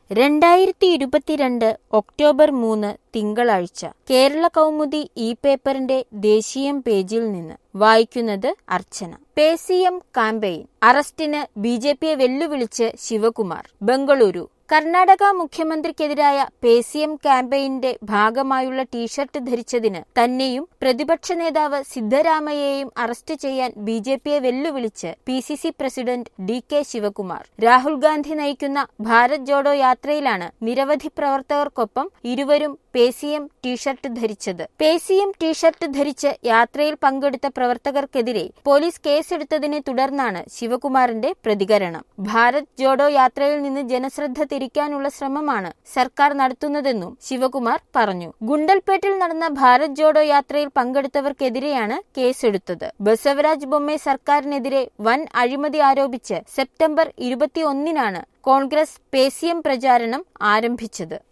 രണ്ടായിരത്തി ഇരുപത്തിരണ്ട് ഒക്ടോബർ മൂന്ന് തിങ്കളാഴ്ച കേരള കൗമുദി ഇ പേപ്പറിന്റെ ദേശീയം പേജിൽ നിന്ന് വായിക്കുന്നത് അർച്ചന പേസിഎം കാമ്പയിൻ അറസ്റ്റിന് ബി ജെ പിയെ വെല്ലുവിളിച്ച് ശിവകുമാർ ബംഗളൂരു കർണാടക മുഖ്യമന്ത്രിക്കെതിരായ പേസിഎം ക്യാമ്പയിന്റെ ഭാഗമായുള്ള ടീഷർട്ട് ധരിച്ചതിന് തന്നെയും പ്രതിപക്ഷ നേതാവ് സിദ്ധരാമയ്യയെയും അറസ്റ്റ് ചെയ്യാൻ ബി ജെ പിയെ വെല്ലുവിളിച്ച് P C C president D K Shivakumar Rahul Gandhi നയിക്കുന്ന ഭാരത് ജോഡോ യാത്രയിലാണ് നിരവധി പ്രവർത്തകർക്കൊപ്പം ഇരുവരും പേസിഎം ടീഷർട്ട് ധരിച്ചത് പേസിഎം ടീഷർട്ട് ധരിച്ച് യാത്രയിൽ പങ്കെടുത്ത പ്രവർത്തകർക്കെതിരെ പോലീസ് കേസെടുത്തതിനെ തുടർന്നാണ് ശിവകുമാറിന്റെ പ്രതികരണം ഭാരത് ജോഡോ യാത്രയിൽ നിന്ന് ജനശ്രദ്ധ തിരിക്കാനുള്ള ശ്രമമാണ് സർക്കാർ നടത്തുന്നതെന്നും ശിവകുമാർ പറഞ്ഞു ഗുണ്ടൽപേട്ടിൽ നടന്ന ഭാരത് ജോഡോ യാത്രയിൽ പങ്കെടുത്തവർക്കെതിരെയാണ് കേസെടുത്തത് ബസവരാജ് ബൊമ്മെ സർക്കാരിനെതിരെ വൻ അഴിമതി ആരോപിച്ച് സെപ്റ്റംബർ ഇരുപത്തിയൊന്നിനാണ് കോൺഗ്രസ് പേസിഎം പ്രചാരണം ആരംഭിച്ചത്